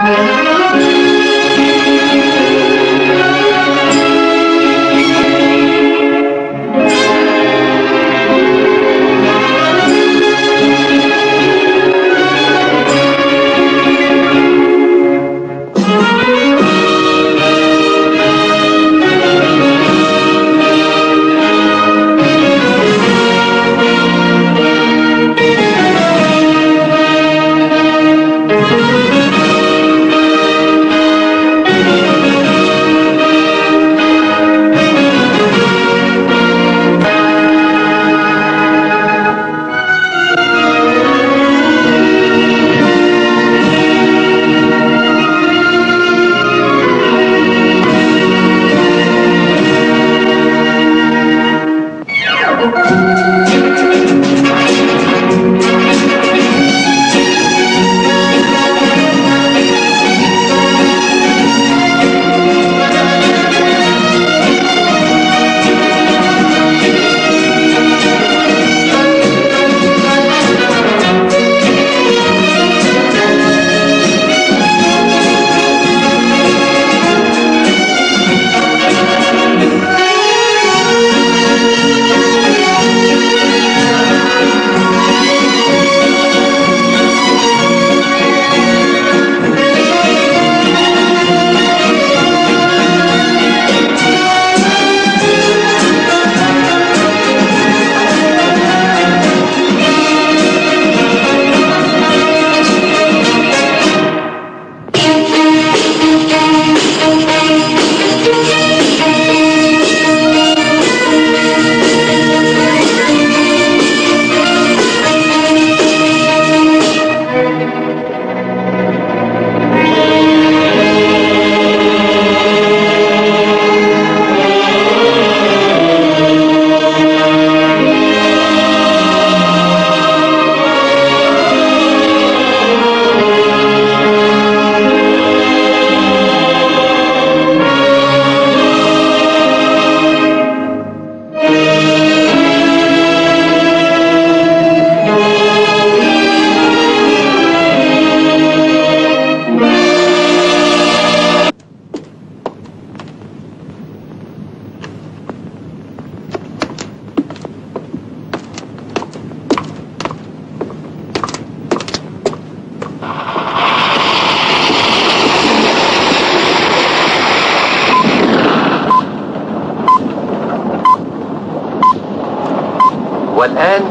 والآن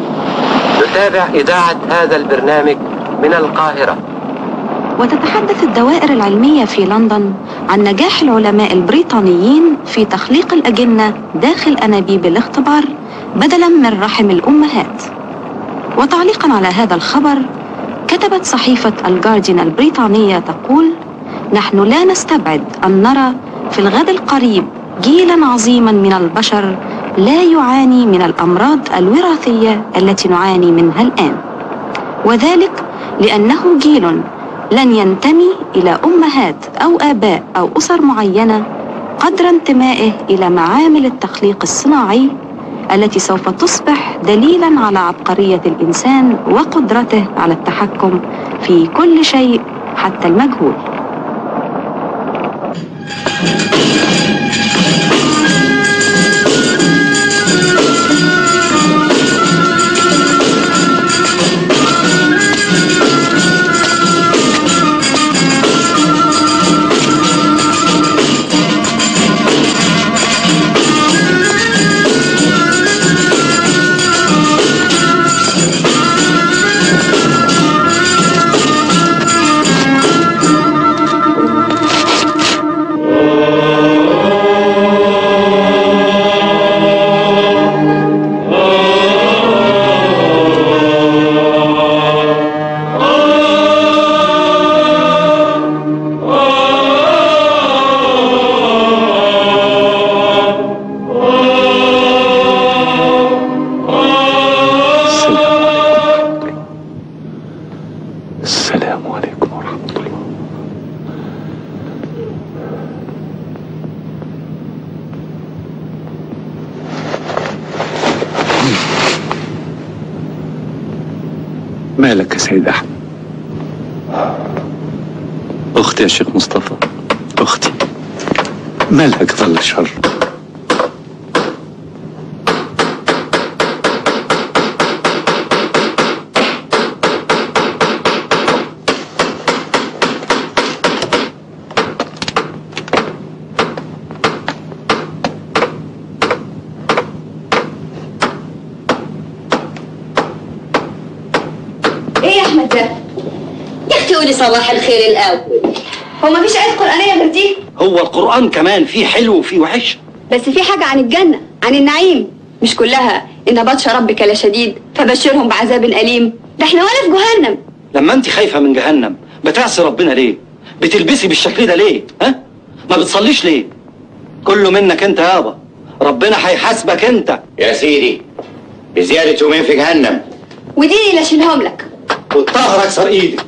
نتابع إذاعة هذا البرنامج من القاهرة وتتحدث الدوائر العلمية في لندن عن نجاح العلماء البريطانيين في تخليق الأجنة داخل أنابيب الاختبار بدلا من رحم الأمهات وتعليقا على هذا الخبر كتبت صحيفة الجارديان البريطانية تقول نحن لا نستبعد أن نرى في الغد القريب جيلا عظيما من البشر لا يعاني من الأمراض الوراثية التي نعاني منها الآن وذلك لأنه جيل لن ينتمي إلى أمهات أو آباء أو أسر معينة قدر انتمائه إلى معامل التخليق الصناعي التي سوف تصبح دليلا على عبقرية الإنسان وقدرته على التحكم في كل شيء حتى المجهول السلام عليكم ورحمة الله مالك يا سيد أحمد اختي يا شيخ مصطفى اختي مالها كفل الشر ايه يا احمد ده يا اختي قولي صباح الخير الاول هو مفيش ايه قرانيه غير دي هو القرآن كمان فيه حلو وفيه وحش بس في حاجه عن الجنه عن النعيم مش كلها ان بطش ربك لشديد فبشرهم بعذاب اليم ده احنا ولا في جهنم لما انت خايفة من جهنم بتعصي ربنا ليه بتلبسي بالشكل ده ليه ها ما بتصليش ليه كله منك انت يابا ربنا هيحاسبك انت يا سيدي بزيادة يومين في جهنم ودي اللي اشيلهم لك والطهر اكسر ايدك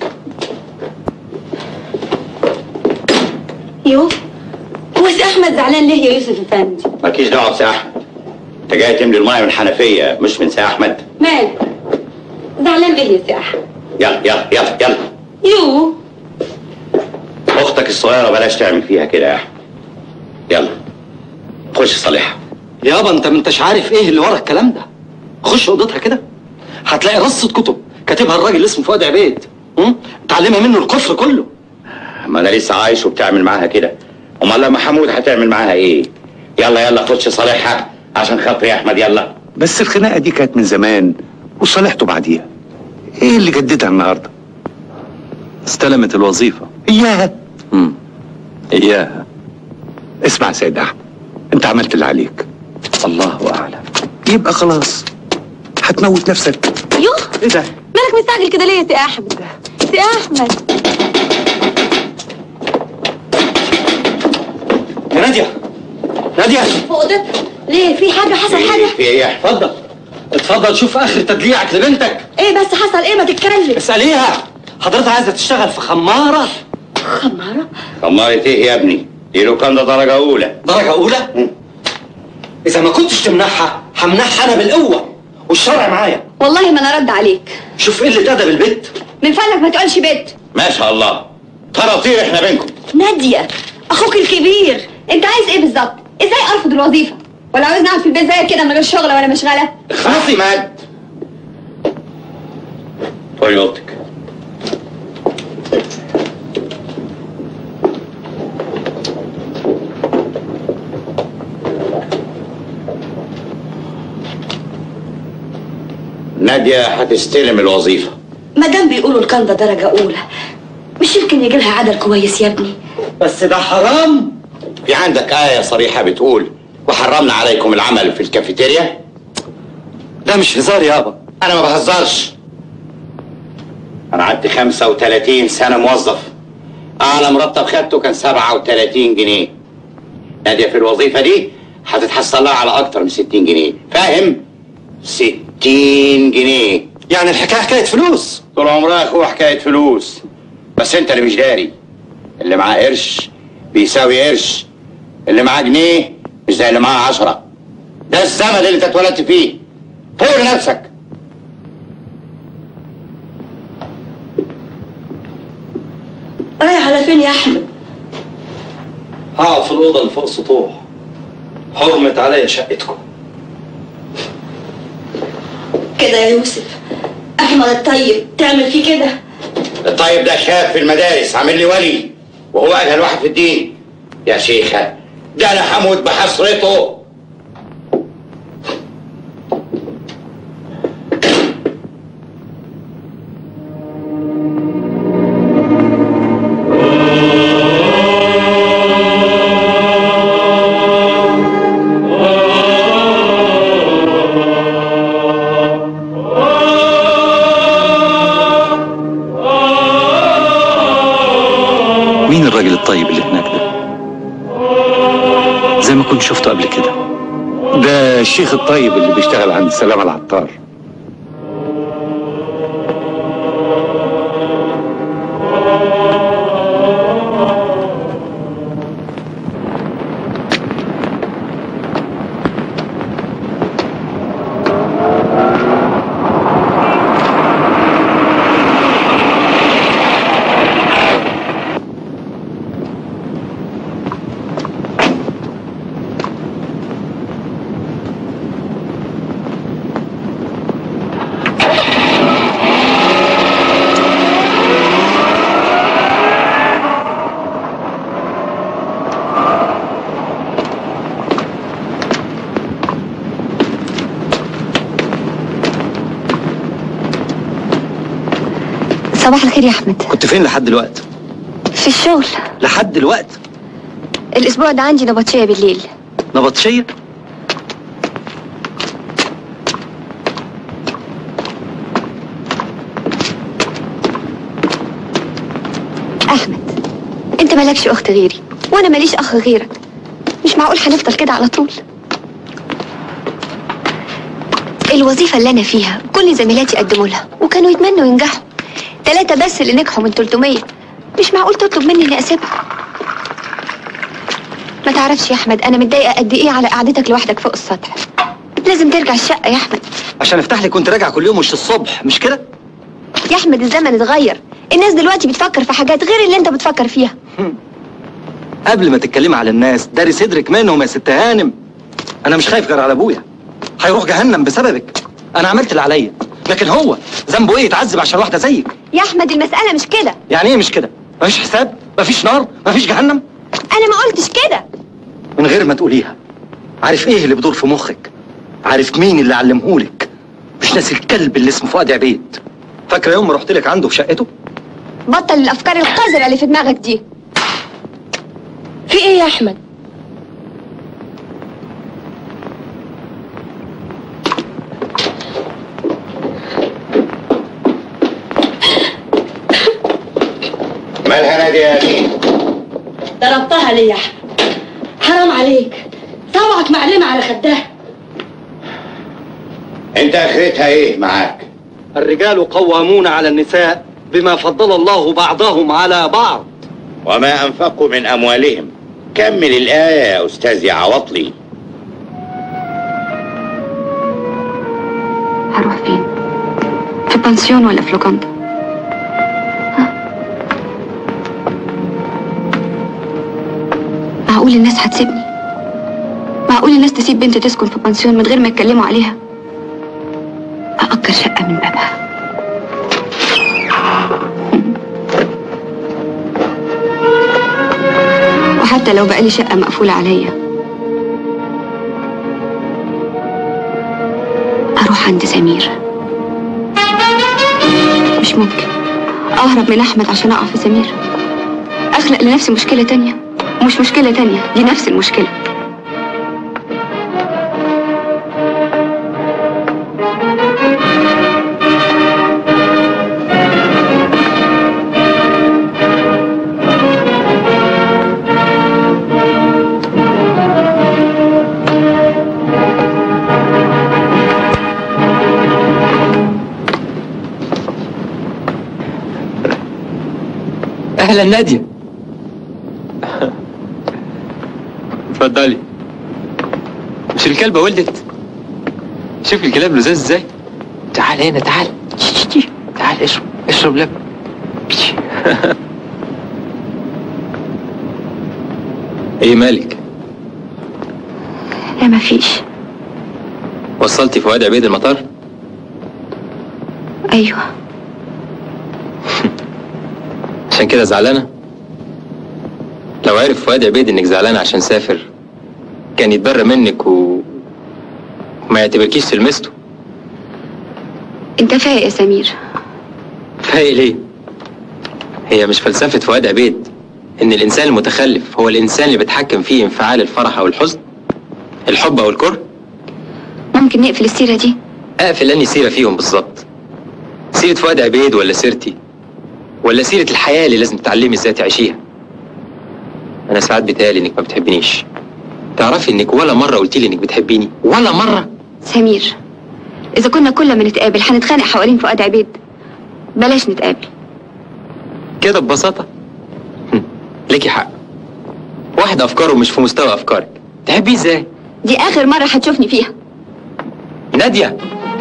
يو هو سي احمد زعلان ليه يا يوسف افندي مالكيش دعوة بسي أحمد أنت جاي تملي المية من الحنفية مش من سي أحمد مالك زعلان ليه يا سي احمد يلا يلا يلا يلا يو أختك الصغيرة بلاش تعمل فيها كده يا أحمد يلا خش صالحها يابا انت ما انتش عارف ايه اللي ورا الكلام ده خش اوضتها كده هتلاقي رصة كتب كاتبها الراجل اسمه فؤاد عبيد م? تعلمها منه الكفر كله ما أنا لسه عايش وبتعمل معاها كده أمال لما حمود هتعمل معاها إيه يلا يلا خش صالحها عشان خاطري يا أحمد يلا بس الخناقه دي كانت من زمان وصالحته بعديها ايه اللي جددها النهارده استلمت الوظيفة اياها امم اياها اسمع يا سيد احمد انت عملت اللي عليك الله اعلم يبقى خلاص هتموت نفسك يو ايه ده مالك مستعجل كده ليه يا سي احمد سي احمد يا نادية نادية في اوضتها ليه في حاجه حصل حاجه في إيه يا أحمد اتفضل اتفضل شوف اخر تدليعك لبنتك ايه بس حصل ايه ما تتكلم اسأليها حضرتها عايزة تشتغل في خمارة خماره خمارة إيه يا ابني دي لوكاندا درجة أولى درجة أولى إذا ما كنتش تمنحها همنحها أنا بالقوة والشرع معايا والله ما انا رد عليك شوف قلة أدب البيت من فضلك ما تقولش بيت ما شاء الله طراطير إحنا بينكم ناديه اخوك الكبير انت عايز ايه بالظبط ازاي ارفض الوظيفه ولا عاوزني اقعد في البيت زيك كده من غير شغل ولا مشغله خلاصي ماد طيب اوضتك نادية هتستلم الوظيفة ما دام بيقولوا الكنده درجه اولى مش يمكن يجي لها عدل كويس يا ابني بس ده حرام في عندك آية صريحة بتقول وحرمنا عليكم العمل في الكافيتيريا ده مش هزار يابا أنا ما بهزرش أنا قعدت 35 سنة موظف أعلى مرتب خدته كان 37 جنيه نادية في الوظيفة دي هتتحصل لها على أكتر من 60 جنيه فاهم؟ 60 جنيه يعني الحكاية حكاية فلوس طول عمرها أخوه حكاية فلوس بس أنت اللي مش داري اللي معاه قرش بيساوي قرش اللي معاه جنيه مش زي اللي معاه عشرة ده الزمن اللي أنت اتولدت فيه فوق لنفسك رايح على فين يا احمد هقعد في الأوضة اللي فوق السطوح حرمت عليا شقتكم كده يا يوسف احمد الطيب تعمل فيه كده الطيب ده شاف في المدارس عامل لي ولي وهو أجهل واحد في الدين يا شيخة ده أنا هموت بحسرته مين الراجل الطيب اللي هناك ده زي ما كنت شفته قبل كده ده الشيخ الطيب اللي بيشتغل عند سلام العطار صباح الخير يا احمد كنت فين لحد دلوقتي في الشغل لحد دلوقتي الاسبوع ده عندي نبطشيه بالليل نبطشيه احمد انت مالكش اخت غيري وانا ماليش اخ غيرك مش معقول هنفضل كده على طول الوظيفة اللي أنا فيها كل زميلاتي قدموا لها وكانوا يتمنوا ينجحوا ثلاثة بس اللي نجحوا من 300 مش معقول تطلب مني إني أسيبها ما تعرفش يا أحمد أنا متضايقة قد إيه على قعدتك لوحدك فوق السطح لازم ترجع الشقة يا أحمد عشان افتح لي كنت راجع كل يوم مش الصبح مش كده يا أحمد الزمن اتغير الناس دلوقتي بتفكر في حاجات غير اللي أنت بتفكر فيها قبل ما تتكلمي على الناس داري صدرك منهم يا ست هانم انا مش خايف غير على ابويا هيروح جهنم بسببك انا عملت اللي عليا لكن هو ذنبه ايه يتعذب عشان واحده زيك يا أحمد المسألة مش كده يعني ايه مش كده مفيش حساب مفيش نار مفيش جهنم أنا ما قلتش كده من غير ما تقوليها عارف ايه اللي بيدور في مخك عارف مين اللي علمهولك مش ناسي الكلب اللي اسمه فؤاد عبيد فاكره يوم ما رحت لك عنده في شقته بطل الأفكار القذرة اللي في دماغك دي في إيه يا أحمد؟ مالها نادية يا أخي ضربتها ليه يا احمد حرام عليك طبعك معلمة على خدها أنت آخرتها إيه معاك؟ الرجال قوامون على النساء بما فضل الله بعضهم على بعض وما أنفقوا من أموالهم كمل الآية يا أستاذ يا عواطلي هروح فين في بانسيون ولا في لوكاندا ها؟ معقول الناس هتسيبني معقول الناس تسيب بنت تسكن في بانسيون من غير ما يتكلموا عليها أأجر شقة من بابها وحتى لو بقالي شقة مقفولة عليا أروح عند سمير مش ممكن أهرب من أحمد عشان أقع في سمير أخلق لنفسي مشكلة تانية ومش مشكلة تانية دي نفس المشكلة اهلا ناديه اتفضلي مش الكلبه ولدت شوف الكلاب لزاز ازاي تعال هنا تعال تعال اشرب اشرب لبن ايه مالك لا مفيش وصلتي فؤاد عبيد المطار أيوه عشان كده زعلانه لو عرف فؤاد عبيد انك زعلانه عشان سافر كان يتبرى منك و... وما يعتبركيش تلمسته أنت فايق يا سمير فايق ليه هي مش فلسفه فؤاد عبيد ان الانسان المتخلف هو الانسان اللي بيتحكم فيه انفعال الفرح او الحزن الحب او الكره ممكن نقفل السيرة دي اقفل اني سيره فيهم بالظبط سيره فؤاد عبيد ولا سيرتي ولا سيره الحياه اللي لازم تتعلمي ازاي تعيشيها انا ساعات بيتهيألي انك ما بتحبنيش تعرفي انك ولا مره قلتي لي انك بتحبيني ولا مره سمير إذا كنا كل ما نتقابل هنتخانق حوالين فؤاد عبيد بلاش نتقابل كده ببساطه هم، ليكي حق واحد افكاره مش في مستوى افكارك تحبيه ازاي دي آخر مرة هتشوفني فيها ناديه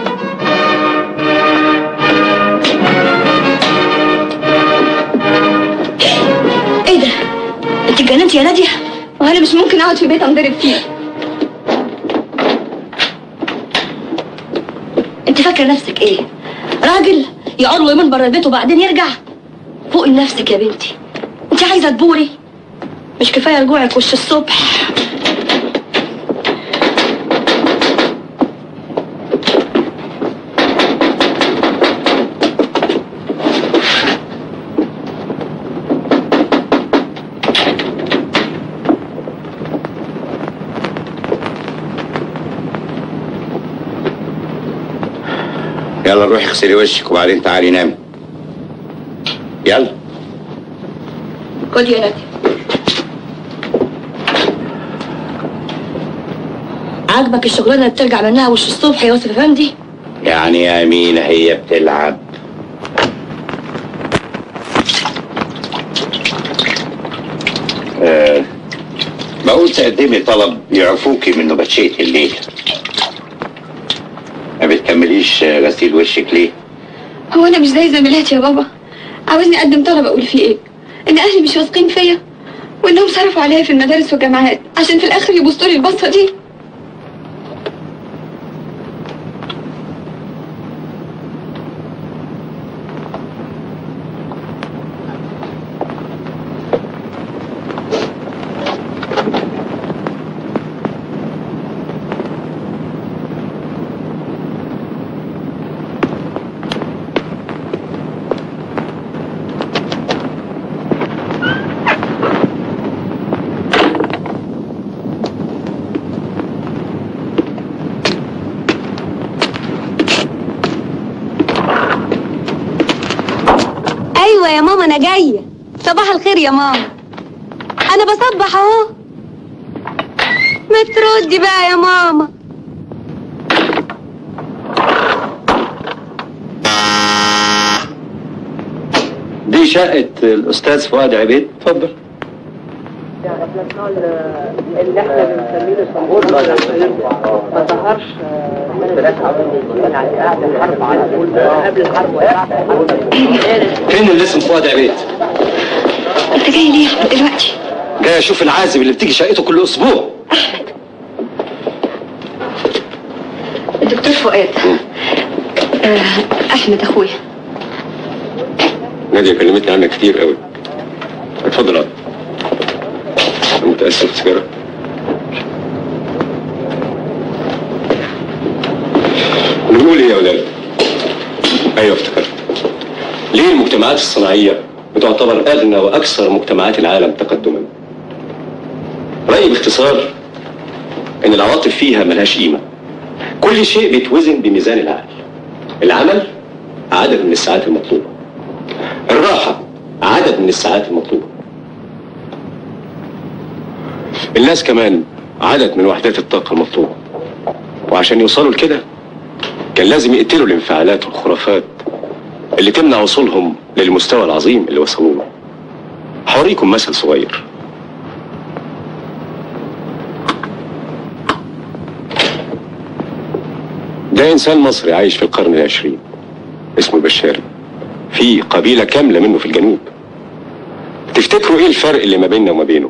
ايه ده انت اتجننتي يا نادية وأنا مش ممكن أقعد في بيت أنضرب فيه انت فاكرة نفسك ايه راجل يقعد له يومين بره البيت وبعدين يرجع فوق لنفسك يا بنتي انت عايزة تبوري مش كفاية رجوعك وش الصبح يلا روحي اغسلي وشك وبعدين تعالي نامي يلا خد يا نادي عاجبك الشغلانه اللي بترجع منها وش الصبح يا يوسف افندي يعني يا أمينة هي بتلعب آه بقول تقدمي طلب يعفوكي من نباتشية الليل ما بتكمليش آه، غسيل وشك ليه؟ هو انا مش زي زميلاتي يا بابا عاوزني اقدم طلب اقول فيه ايه ان اهلي مش واثقين فيا وانهم صرفوا عليا في المدارس والجامعات عشان في الاخر يبصوا لي البصه دي ايوه يا ماما انا جايه صباح الخير يا ماما انا بصبح اهو ما تردي بقى يا ماما دي شقة الأستاذ فؤاد عبيد اتفضل اللي احنا بنسميه اسطنبول ما ظهرش يعني قاعد الحرب على طول قبل الحرب وبعد الحرب فين اللي اسمه فؤاد عبيد؟ انت جاي ليه دلوقتي جاي أشوف العازب اللي بتيجي شقته كل أسبوع الدكتور فؤاد آه، احمد اخويا نادية كلمتني عنك كتير قوي اتفضل اقعد أنا متأسف سيجارة بنقول ايه يا ولاد؟ ايوه افتكرت ليه المجتمعات الصناعية بتعتبر أغنى وأكثر مجتمعات العالم تقدما؟ رأيي باختصار إن العواطف فيها ملهاش قيمة كل شيء بيتوزن بميزان العقل العمل عدد من الساعات المطلوبة الراحة عدد من الساعات المطلوبة الناس كمان عدد من وحدات الطاقة المطلوبة وعشان يوصلوا لكده كان لازم يقتلوا الانفعالات والخرافات اللي تمنع وصولهم للمستوى العظيم اللي وصلوا له هوريكم مثل صغير ده إنسان مصري عايش في القرن العشرين اسمه البشاري في قبيلة كاملة منه في الجنوب تفتكروا ايه الفرق اللي ما بيننا وما بينه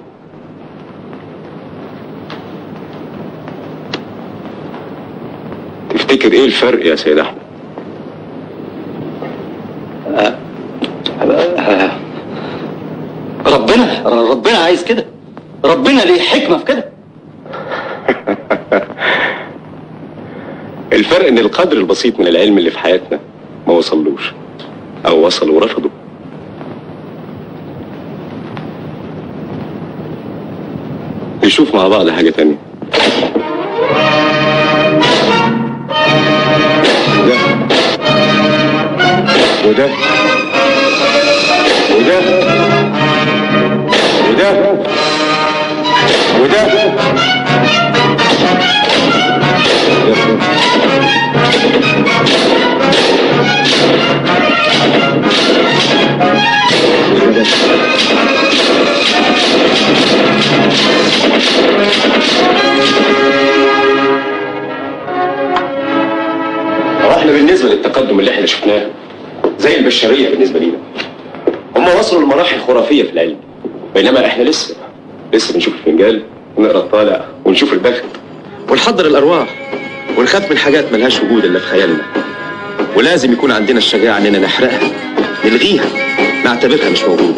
تفتكر ايه الفرق يا سيد احمد ربنا ربنا عايز كده ربنا ليه حكمة في كده الفرق ان القدر البسيط من العلم اللي في حياتنا ما وصلوش او وصل ورفضه نشوف مع بعض حاجة تانية وده وده وده وده وده هو احنا بالنسبة للتقدم اللي احنا شفناه زي البشرية بالنسبة لينا هم وصلوا لمراحل خرافية في العلم بينما احنا لسه لسه بنشوف الفنجان ونقرا الطالع ونشوف البخت ونحضر الارواح ونخاف من حاجات ملهاش وجود الا في خيالنا ولازم يكون عندنا الشجاعه اننا نحرقها نلغيها نعتبرها مش موجوده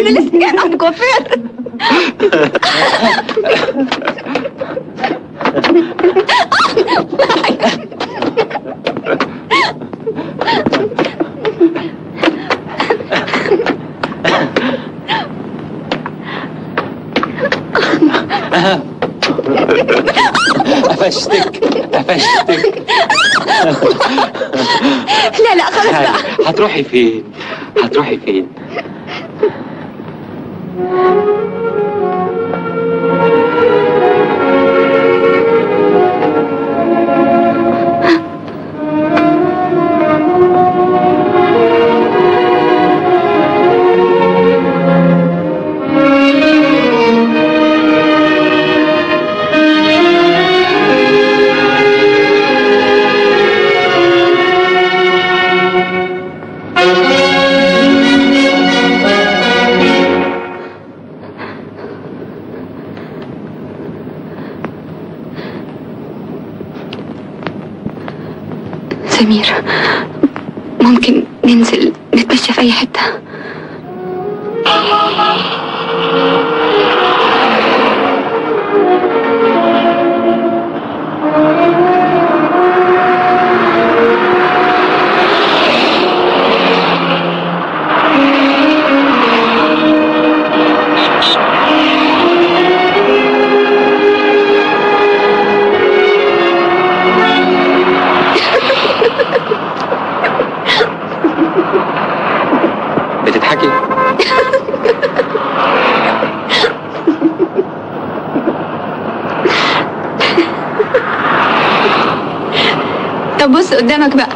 انا لسه جاي عند كوافير قفشتك قفشتك لا لا خلاص بقى هتروحي فين هتروحي فين سمير ممكن ننزل نتمشى في أي حتة بتضحكي طب بص قدامك بقى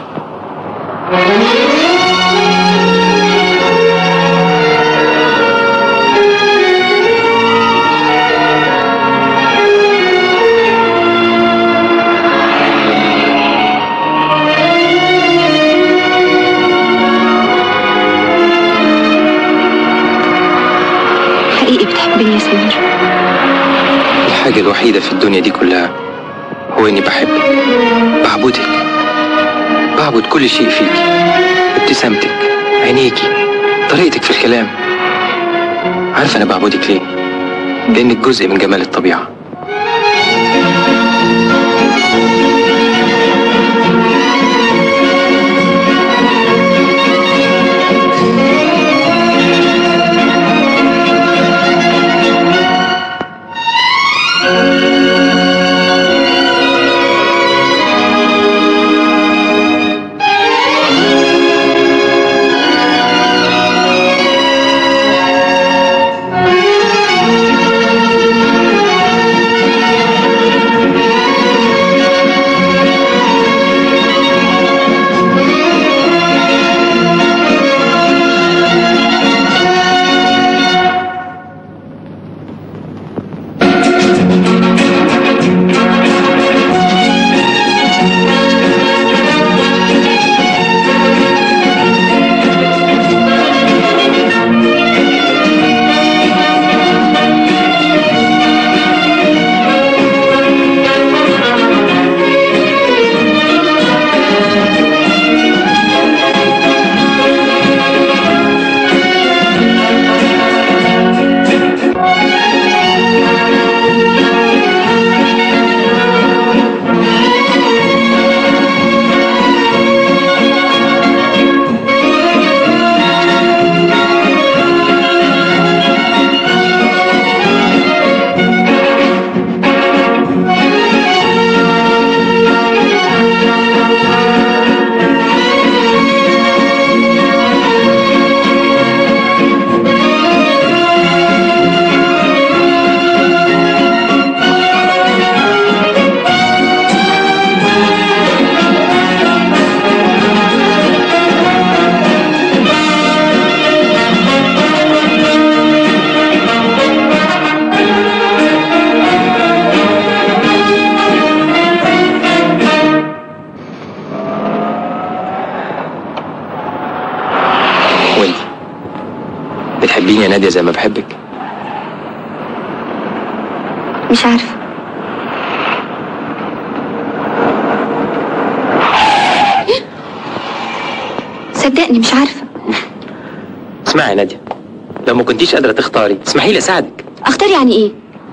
حقيقي بتحبني يا سمير الحاجة الوحيدة في الدنيا دي كلها هو إني بحبك بعبدك بعبد كل شيء فيكي ابتسامتك عينيكي طريقتك في الكلام عارفة أنا بعبدك ليه؟ لأنك جزء من جمال الطبيعة وانت بتحبيني يا نادية زي ما بحبك مش عارفة صدقني مش عارفة اسمعي يا نادية لو ما كنتيش قادره تختاري اسمحي لي اساعدك اختار يعني ايه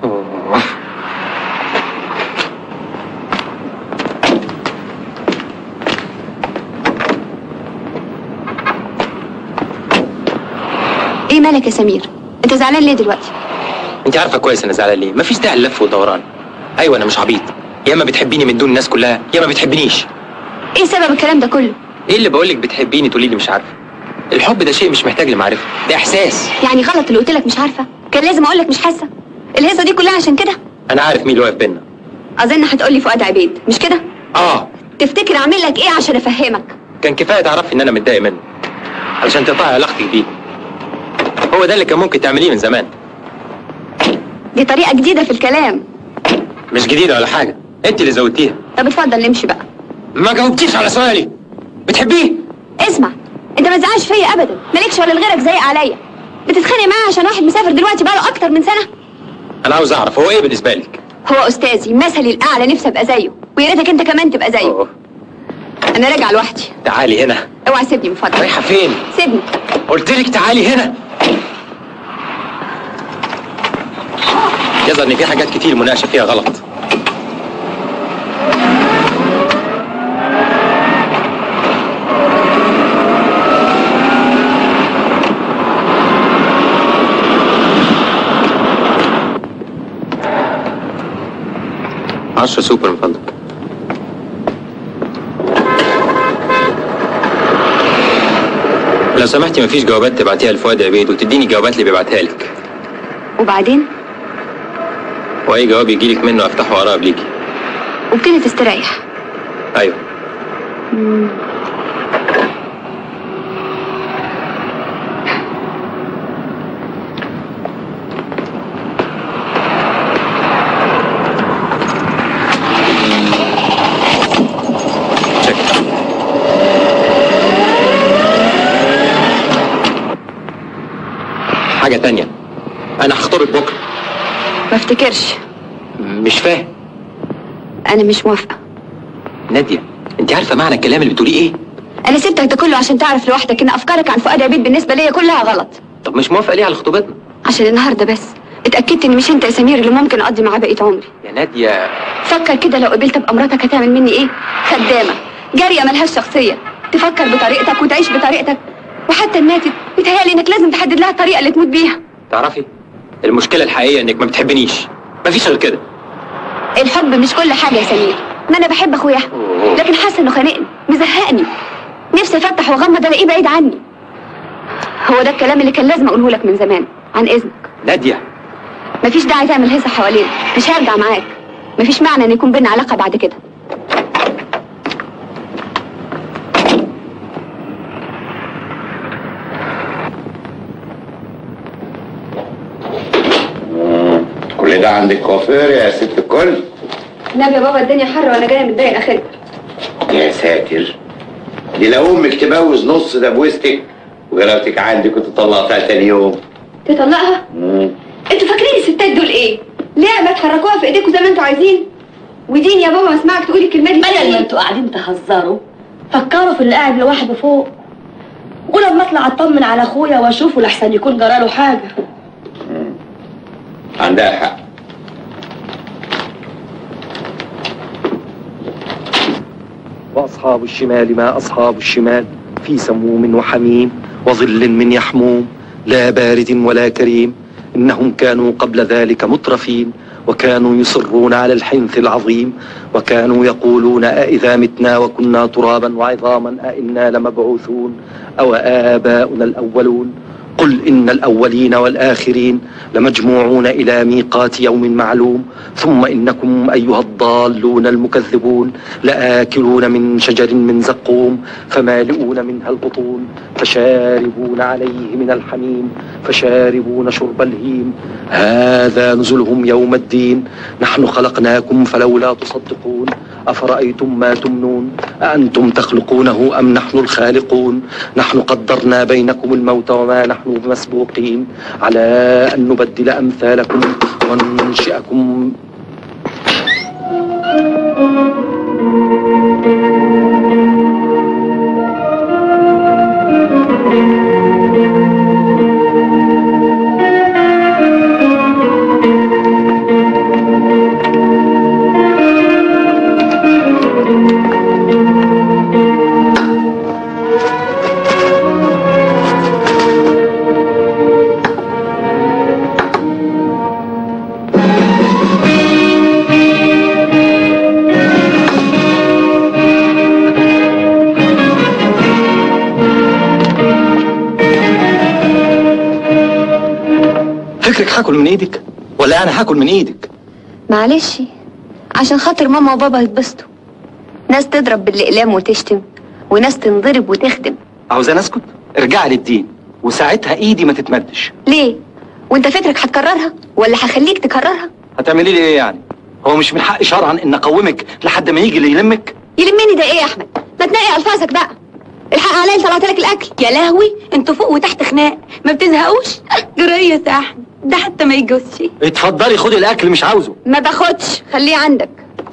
ايه مالك يا سمير انت زعلان ليه دلوقتي انت عارفه كويس انا زعلان ليه مفيش داعي للف ودوران ايوه انا مش عبيط يا اما بتحبيني من دون الناس كلها يا ما بتحبنيش ايه سبب الكلام ده كله ايه اللي بقولك بتحبيني تقولي لي مش عارفه الحب ده شيء مش محتاج لمعرفه ده احساس يعني غلط اللي قلت لك مش عارفه كان لازم اقول لك مش حاسه الهيصه دي كلها عشان كده انا عارف مين اللي واقف بينا اظن هتقولي فؤاد عبيد مش كده اه تفتكر اعمل لك ايه عشان افهمك كان كفايه تعرفي ان انا متضايق منه علشان تقطعي علاقتك بيه هو ده اللي كان ممكن تعمليه من زمان دي طريقه جديده في الكلام مش جديده ولا حاجه انت اللي زودتيها طب اتفضل نمشي بقى ما جاوبتيش على سؤالي بتحبيه اسمع انت ما تزعلش فيا ابدا مالكش ولا لغيرك زي عليا بتتخانق معايا عشان واحد مسافر دلوقتي بقاله اكتر من سنه انا عاوز اعرف هو ايه بالنسبه لك هو استاذي مثلي الاعلى نفسي ابقى زيه ويا ريتك انت كمان تبقى زيه انا راجعه لوحدي تعالي هنا اوعى سيبني من فضلك رايحه فين سيبني قلت لك تعالي هنا يظهر ان في حاجات كتير مناقشه فيها غلط عشرة سوبر من فضلك لو سمحتي مفيش جوابات تبعتيها لفؤاد عبيد وتديني جوابات اللي بيبعتها لك وبعدين واي جواب يجيلك منه افتحه واقراه قبليكي وبكده تستريح ايوه مم. حاجة تانية أنا هخطبك بكرة ما افتكرش مش فاهم انا مش موافقه نادية أنت عارفة معنى الكلام اللي بتقوليه إيه؟ انا سبتك ده كله عشان تعرف لوحدك ان افكارك عن فؤاد عبيد بالنسبه ليا كلها غلط طب مش موافقة ليه على خطوبتنا؟ عشان النهارده بس اتاكدت ان مش انت يا سمير اللي ممكن اقضي معاه بقيه عمري يا نادية فكر كده لو قبلت ابقى مراتك هتعمل مني ايه خدامه جاريه ملهاش شخصيه تفكر بطريقتك وتعيش بطريقتك وحتى الماتت بيتهيألي انك لازم تحدد لها الطريقه اللي تموت بيها تعرفي المشكلة الحقيقية إنك ما بتحبنيش مفيش غير كده الحب مش كل حاجه يا سمير ما انا بحب اخويا احمد لكن حاسه انه خانقني مزهقني نفسي افتح واغمض الاقيه بعيد عني هو ده الكلام اللي كان لازم اقوله لك من زمان عن اذنك نادية مفيش داعي تعمل هيصه حوالينا مش هرجع معاك مفيش معنى ان يكون بينا علاقه بعد كده كل ده عندك كوافير يا ست الكل نبي يا بابا الدنيا حر وانا جايه متضايقه اخرها يا ساتر دي لو امك تبوز نص دبوستك وجربتك عندي كنت طلعتها تاني يوم تطلقها مم. انتوا فاكرين الستات دول ايه لعبه تحركوها في ايديكم زي ما انتوا عايزين ودين يا بابا اسمعك تقولي الكلمه دي بدل ما انتوا قاعدين تهزروا فكروا في اللي قاعد لوحده فوق ولما اطلع اطمن على اخويا واشوفه لحسن يكون جراله حاجه عندها حق وأصحاب الشمال ما أصحاب الشمال في سموم وحميم وظل من يحموم لا بارد ولا كريم إنهم كانوا قبل ذلك مترفين وكانوا يصرون على الحنث العظيم وكانوا يقولون أإذا متنا وكنا ترابا وعظاما أإنا لمبعوثون أو آباؤنا الأولون قل إن الأولين والآخرين لمجموعون إلى ميقات يوم معلوم ثم إنكم أيها الضالون المكذبون لآكلون من شجر من زقوم فمالئون منها البطون فشاربون عليه من الحميم فشاربون شرب الهيم هذا نزلهم يوم الدين نحن خلقناكم فلولا تصدقون أفرأيتم ما تمنون أأنتم تخلقونه أم نحن الخالقون نحن قدرنا بينكم الموت وما نحن بمسبوقين على أن نبدل أمثالكم وننشئكم تاكل من ايدك ولا انا هاكل من ايدك معلش عشان خاطر ماما وبابا يتبسطوا ناس تضرب بالاقلام وتشتم وناس تنضرب وتخدم عاوزة اسكت ارجعي للدين وساعتها ايدي ما تتمدش ليه وانت فكرك هتكررها ولا هخليك تكررها هتعملي لي ايه يعني هو مش من حقي شرعا ان اقومك لحد ما يجي اللي يلمك يلمني ده ايه يا احمد ما تنقي الفاظك بقى الحق عليا اللي طلعت لك الاكل يا لهوي انتوا فوق وتحت خناق ما بتزهقوش جرية يا احمد ده حتى ما يجوزش اتفضلي خدي الاكل مش عاوزه ما باخدش خليه عندك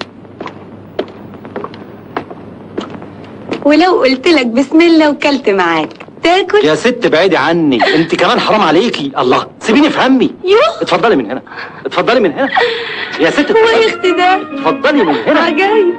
ولو قلت لك بسم الله وكلت معاك تاكل يا ست بعيدي عني انت كمان حرام عليكي الله سيبيني في همي يوه اتفضلي من هنا اتفضلي من هنا يا ست هو يا اتفضلي اختي ده اتفضلي من هنا عجايب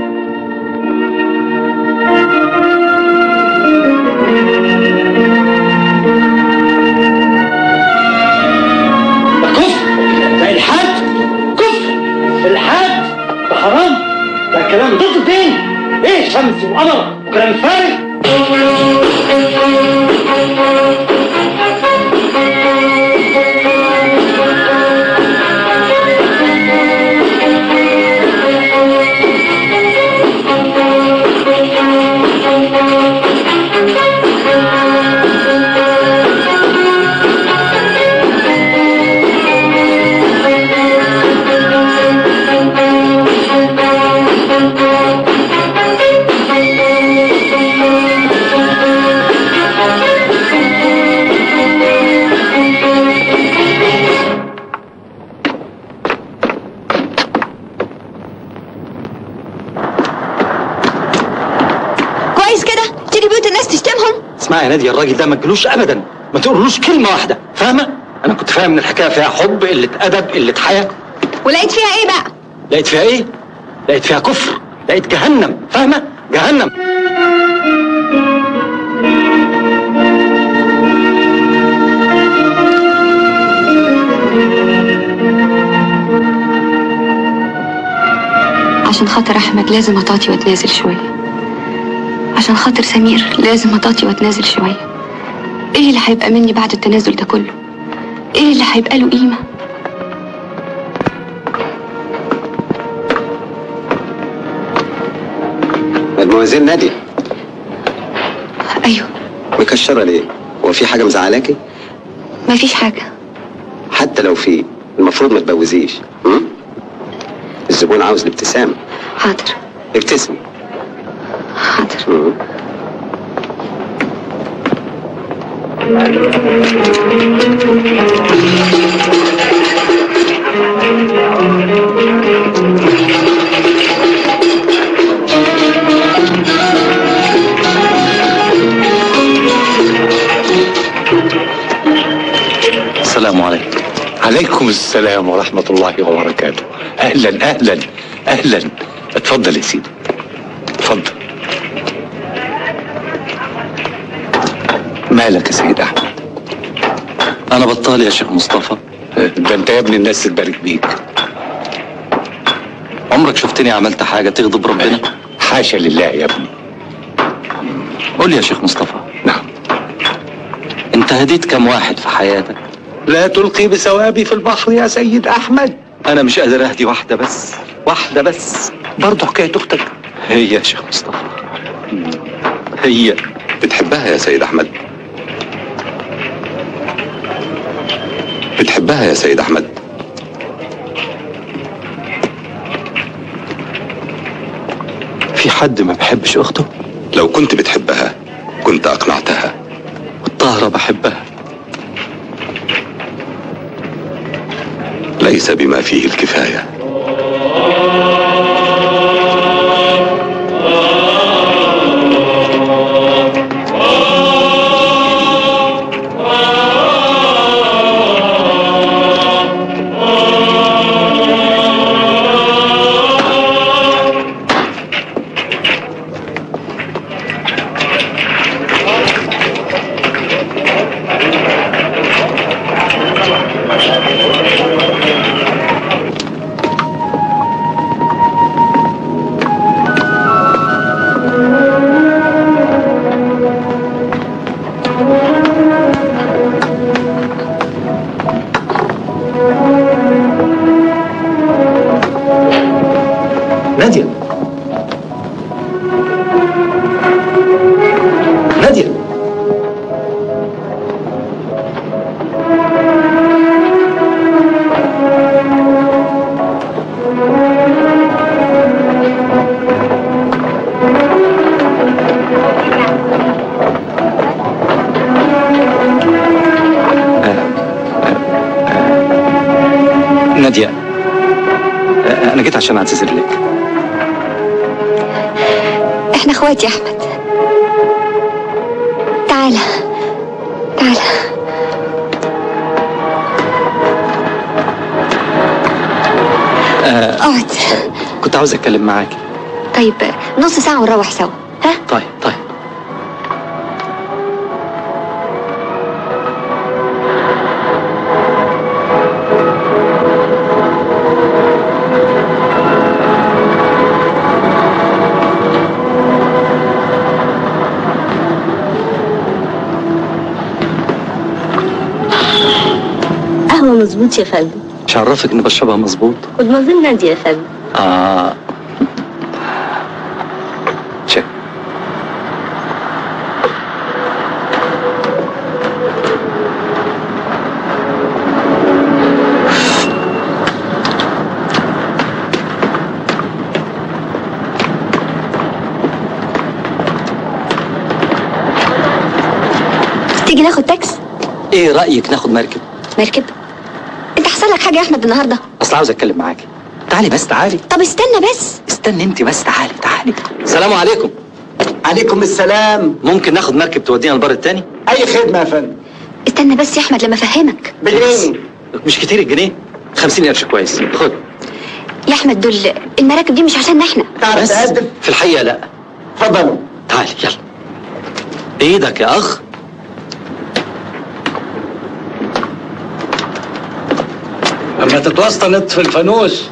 ده كفر ده الحاد كفر الحاد ده حرام ده كلام ضد الدين ايه شمس وقمر وكلام فارغ كويس كده تيجي بيوت الناس تشتمهم اسمعي يا نادية الراجل ده ما تجلوش ابدا ما تقولوش كلمه واحده فاهمه انا كنت فاهم ان الحكايه فيها حب قله ادب قله حياه ولقيت فيها ايه بقى لقيت فيها ايه لقيت فيها كفر لقيت جهنم فاهمه جهنم عشان خاطر احمد لازم اطاطي واتنازل شويه عشان خاطر سمير لازم اطاطي واتنازل شويه ايه اللي هيبقى مني بعد التنازل ده كله ايه اللي هيبقى له قيمه مدموزيل نادية ايوه مكشرة ليه؟ هو في حاجة مزعلاكي؟ مفيش حاجه حتى لو في المفروض ما تبوزيش م? الزبون عاوز الابتسامة حاضر ابتسمي حاضر م? السلام عليكم عليكم السلام ورحمة الله وبركاته أهلا أهلا أهلا اتفضل يا سيدي اتفضل مالك يا سيد أحمد انا بطال يا شيخ مصطفى ده انت يا ابن الناس تبارك بيك عمرك شفتني عملت حاجه تغضب ربنا حاشا لله يا ابني قول لي يا شيخ مصطفى نعم انت هديت كم واحد في حياتك لا تلقي بثوابي في البحر يا سيد أحمد انا مش قادر اهدي واحده بس واحده بس برضه حكاية أختك هي يا شيخ مصطفى هي بتحبها يا سيد أحمد بتحبها يا سيد أحمد في حد ما بحبش اخته لو كنت بتحبها كنت أقنعتها والطاهره بحبها ليس بما فيه الكفاية نادية نادية نادية آه، أنا جيت عشان أعتذر لك احنا اخوات يا احمد تعالى تعالى آه، اقعد كنت عاوز أتكلم معاك طيب نص ساعة ونروح سوا ها طيب طيب قهوة مظبوط يا فندم مش عرفك إني بشربها مظبوط مدمزين نادية يا فندم آه شك تيجي ناخد تاكس إيه رأيك ناخد مركب مركب انت حصل لك حاجة يا احمد النهاردة أصل عاوز أتكلم معاك تعالي بس تعالي طب استنى بس استني أنت بس تعالي تعالي السلام عليكم عليكم السلام ممكن ناخد مركب تودينا البر التاني اي خدمه يا فندم استنى بس يا احمد لما افهمك بالجنيه مش كتير الجنيه 50 قرش كويس خد يا احمد دول المراكب دي مش عشان احنا بس في الحقيقة لا اتفضلوا تعالي يلا ايدك يا اخ اما تتوسطى نطفي الفانوس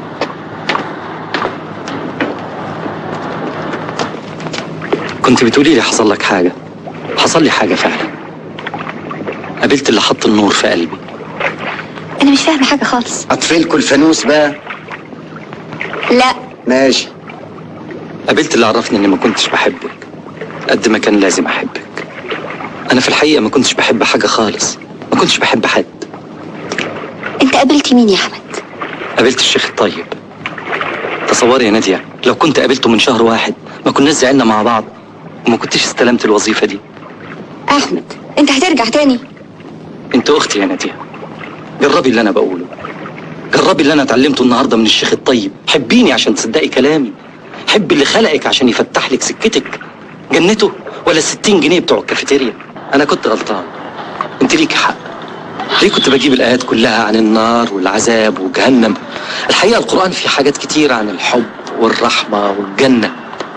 كنت بتقولي لي حصل لك حاجة حصل لي حاجة فعلا قابلت اللي حط النور في قلبي انا مش فاهمة حاجة خالص اطفيلكوا الفانوس بقى لا ماشي قابلت اللي عرفني اني ما كنتش بحبك قد ما كان لازم احبك انا في الحقيقة ما كنتش بحب حاجة خالص ما كنتش بحب حد انت قابلت مين يا احمد قابلت الشيخ الطيب تصوري يا نادية لو كنت قابلته من شهر واحد ما كناش زعلنا مع بعض وما كنتش استلمت الوظيفة دي احمد انت هترجع تاني انت اختي يا نادية جربي اللي انا بقوله جربي اللي انا اتعلمته النهارده من الشيخ الطيب حبيني عشان تصدقي كلامي حبي اللي خلقك عشان يفتح لك سكتك جنته ولا الستين جنيه بتوع الكافيتيريا انا كنت غلطان انت ليكي حق ليه كنت بجيب الايات كلها عن النار والعذاب وجهنم الحقيقه القران فيه حاجات كتير عن الحب والرحمه والجنه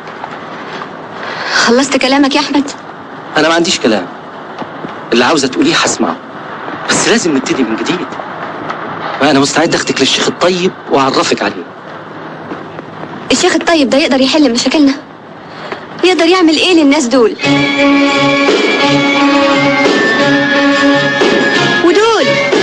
خلصت كلامك يا احمد انا ما عنديش كلام اللي عاوزه تقوليه هسمعه بس لازم نبتدي من جديد وانا مستعد اخدك للشيخ الطيب واعرفك عليه الشيخ الطيب ده يقدر يحل مشاكلنا يقدر يعمل ايه للناس دول ودول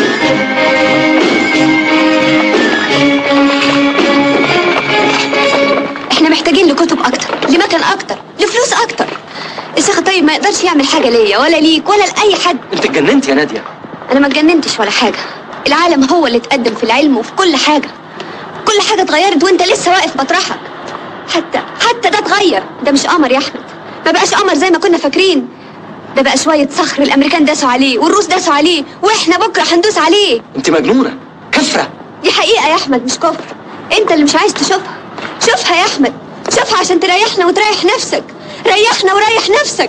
احنا محتاجين لكتب اكتر لمكان اكتر لفلوس اكتر الشيخ الطيب ما يقدرش يعمل حاجه ليا ولا ليك ولا لاي حد انت اتجننت يا ناديه انا ما اتجننتش ولا حاجه العالم هو اللي اتقدم في العلم وفي كل حاجه كل حاجه اتغيرت وانت لسه واقف مطرحك حتى حتى ده اتغير ده مش قمر يا احمد ما بقاش قمر زي ما كنا فاكرين ده بقى شويه صخر الامريكان داسوا عليه والروس داسوا عليه واحنا بكره هندوس عليه انت مجنونه كفره دي حقيقه يا احمد مش كفر انت اللي مش عايز تشوفها شوفها يا احمد شوفها عشان تريحنا وتريح نفسك ريحنا وريح نفسك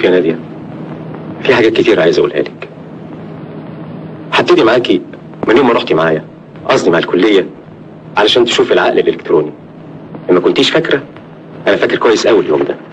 شوف يا نادية في حاجات كتير عايز اقولها لك هبتدي معاكي من يوم ما رحتي معايا قصدي مع الكلية علشان تشوف العقل الالكتروني لما كنتيش فاكرة انا فاكر كويس قوي اليوم ده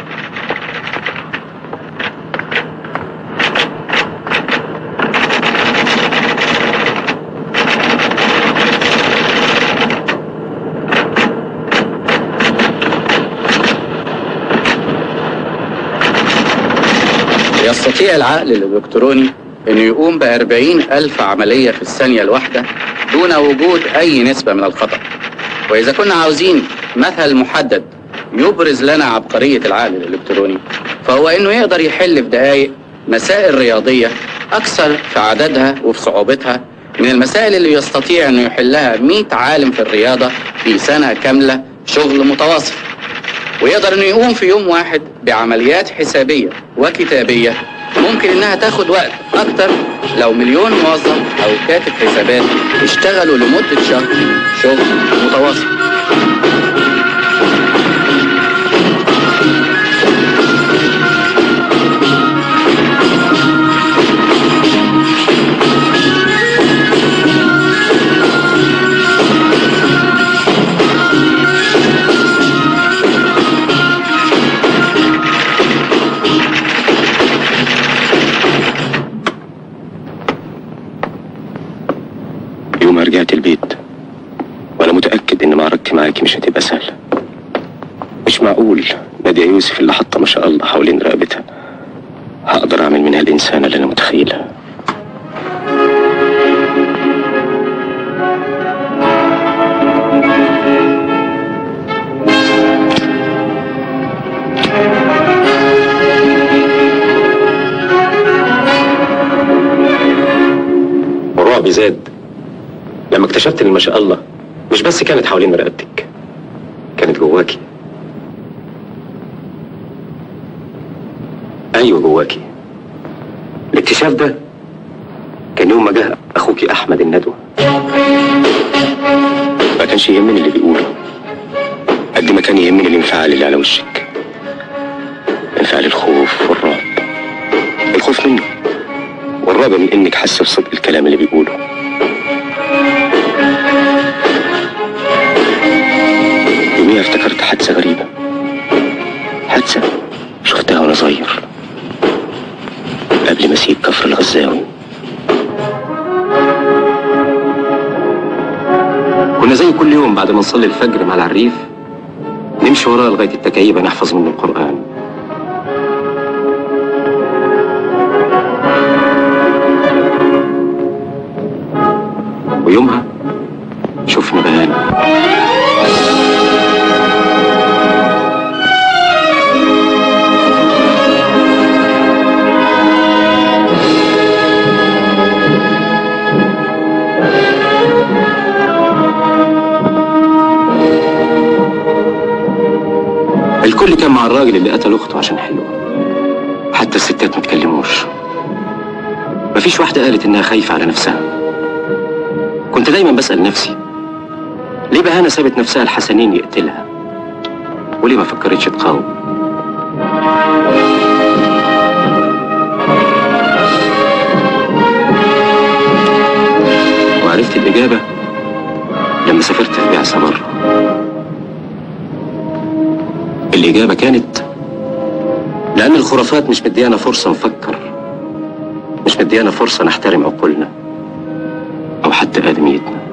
يستطيع العقل الإلكتروني أنه يقوم بأربعين ألف عملية في الثانية الواحدة دون وجود أي نسبة من الخطأ وإذا كنا عاوزين مثل محدد يبرز لنا عبقرية العقل الإلكتروني فهو أنه يقدر يحل في دقايق مسائل رياضية أكثر في عددها وفي صعوبتها من المسائل اللي يستطيع أنه يحلها 100 عالم في الرياضة في سنة كاملة شغل متواصل ويقدر انه يقوم في يوم واحد بعمليات حسابية وكتابية ممكن انها تاخد وقت اكتر لو مليون موظف او كاتب حسابات اشتغلوا لمدة شهر شغل متواصل يوم ما رجعت البيت وانا متاكد ان معركتي معاكي مش هتبقى سهله مش معقول نادية يوسف اللي حاطه ما شاء الله حوالين رقبتها هقدر اعمل منها الانسانه اللي انا متخيلها والرعب زاد لما اكتشفت ان ما شاء الله مش بس كانت حوالين رقبتك كانت جواكي ايوه جواكي الاكتشاف ده كان يوم ما جه اخوكي احمد الندوه ما كانش يهمني اللي بيقوله قد ما كان يهمني الانفعال اللي على وشك انفعال الخوف والرعب الخوف منه والرعب من انك حاسه بصدق الكلام اللي بيقوله يوميها افتكرت حادثة غريبة حادثة شفتها وانا صغير قبل ما اسيب كفر الغزاوي كنا زي كل يوم بعد ما نصلي الفجر مع العريف نمشي وراه لغاية التكعيبة نحفظ منه القرآن ويومها شفنا بهانة الكل كان مع الراجل اللي قتل اخته عشان حلوه حتى الستات ما تكلموش مفيش واحدة قالت انها خايفة على نفسها كنت دايما بسأل نفسي ليه بهانة سابت نفسها الحسنين يقتلها وليه ما فكرتش تقاوم وعرفت الإجابة لما سافرت البعثة بره الإجابة كانت لأن الخرافات مش مديانا فرصة نفكر مش مديانا فرصة نحترم عقولنا أو حتى آدميتنا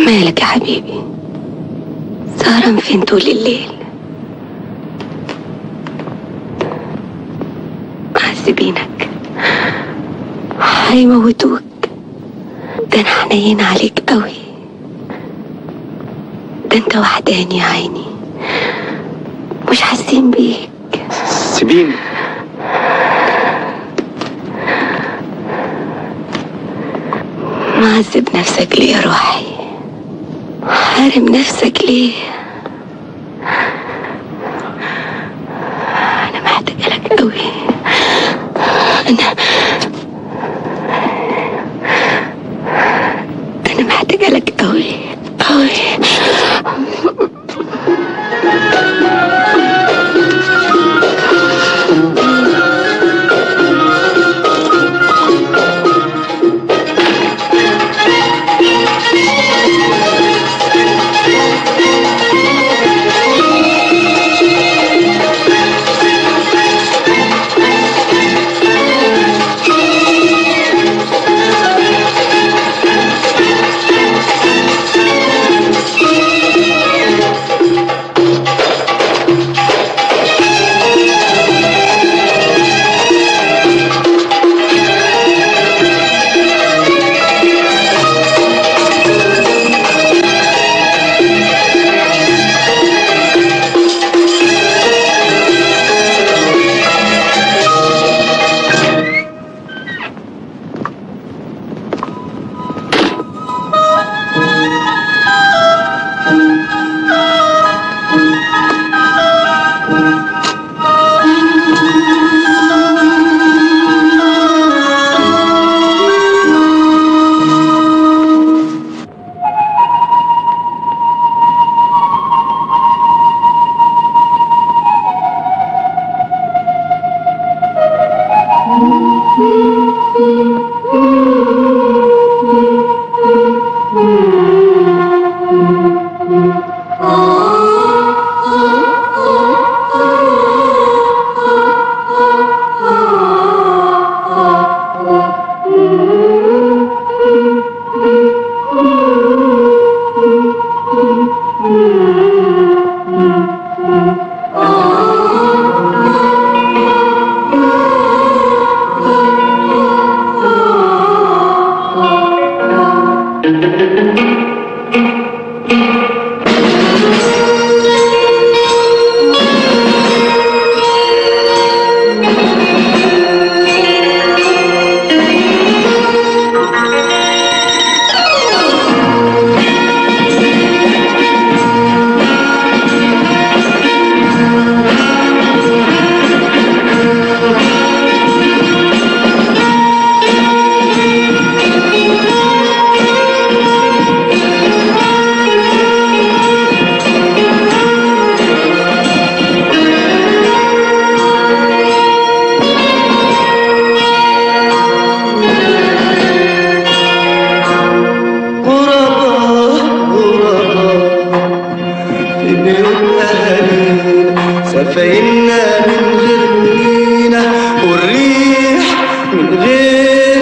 مالك يا حبيبي سهران فين طول الليل معذبينك هيموتوك ده انا حنين عليك قوي ده انت وحداني يا عيني مش حاسين بيك سيبيني معذب نفسك ليه يا روحي حارم نفسك ليه انا محتاجه لك قوي انا انا محتاجه لك قوي قوي سفينا من غير مينا والريح من غير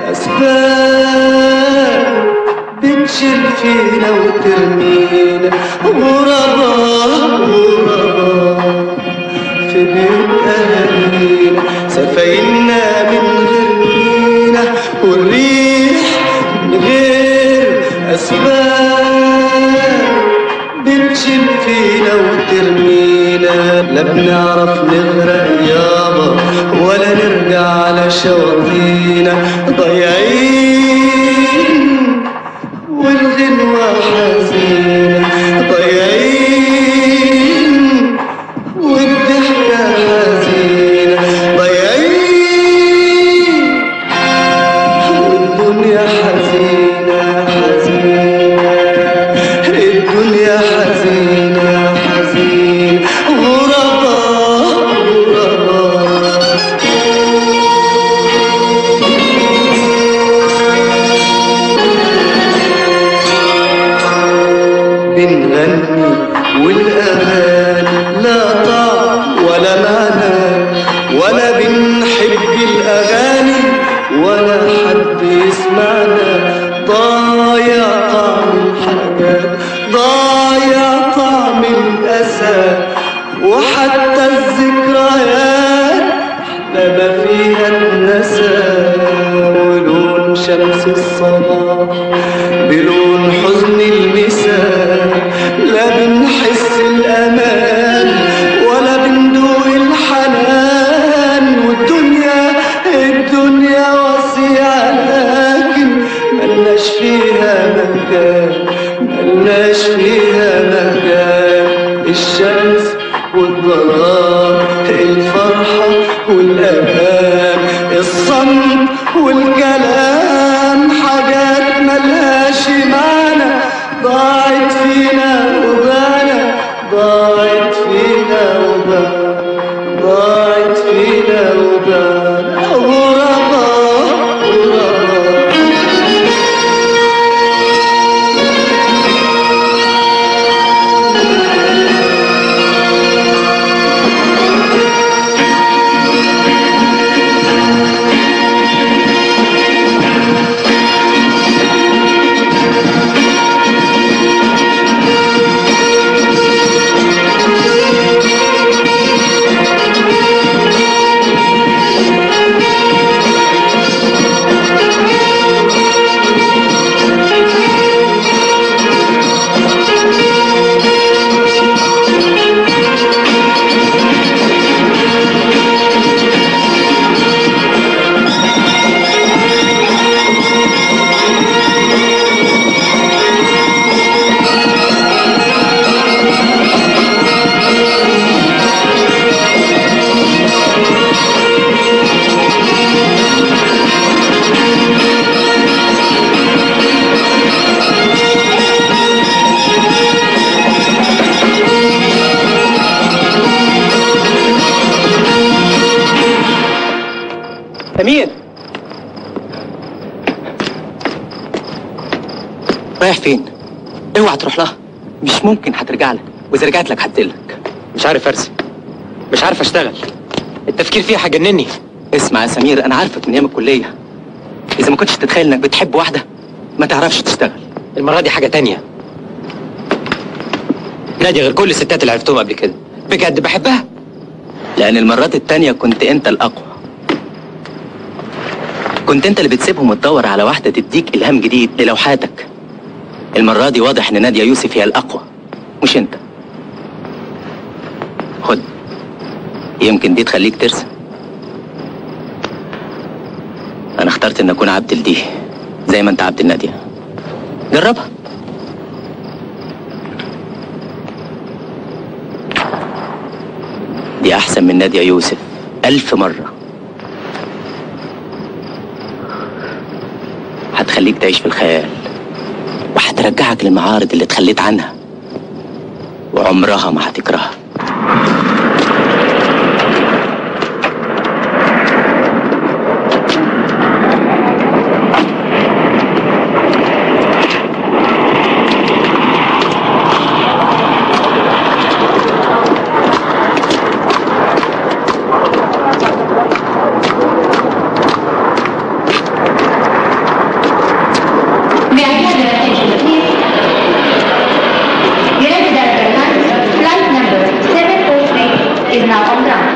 أسباب بتشيل فينا وترمينا غرباء غرباء في بيوت أهالينا سفينا من غير مينا والريح من غير أسباب بتشيل فينا وترمينا لا بنعرف نغرق يابا ولا نرجع على شواطينا ضايعين والغنوة حزينة ضايعين والضحكة حزينة ضايعين والدنيا حزينة حزينة الدنيا حزينة حزينة غرباء بنغني والأغاني لا طعم ولا معنى ولا بنحب الأغاني ولا حد يسمعنا ضايع طعم الحاجة أما فيها اتنسى ولون شمس الصباح بلون حزن المساء لا بنحس الأمان ولا بندوق الحنان والدنيا الدنيا واسعة لكن ملناش فيها مكان ملناش فيها مكان الشمس والظلام الفرحة والأمان الصمت والكلام حاجات ملهاش معنى ضاعت فينا وبانا ضاعت فينا وبانا ضاعت فينا وبانا غرباء غرباء أمير رايح فين؟ اوعى تروح لها مش ممكن هترجع لك واذا رجعت لك هتقلك مش عارف ارسم مش عارف اشتغل التفكير فيها هيجنني اسمع يا سمير انا عارفك من ايام الكليه اذا ما كنتش تتخيل انك بتحب واحده ما تعرفش تشتغل المره دي حاجه تانية نادي غير كل الستات اللي عرفتهم قبل كده بجد بحبها لان المرات التانية كنت انت الاقوى كنت انت اللي بتسيبهم وتدور على واحده تديك الهام جديد للوحاتك المره دي واضح ان ناديه يوسف هي الاقوى مش انت خد يمكن دي تخليك ترسم انا اخترت ان اكون عبد لدي زي ما انت عبد الناديه جربها دي احسن من ناديه يوسف الف مره هتخليك تعيش في الخيال وهترجعك للمعارض اللي اتخليت عنها وعمرها ما هتكرهها May I have your attention, please? United Arab Airlines flight number 743 is now on ground.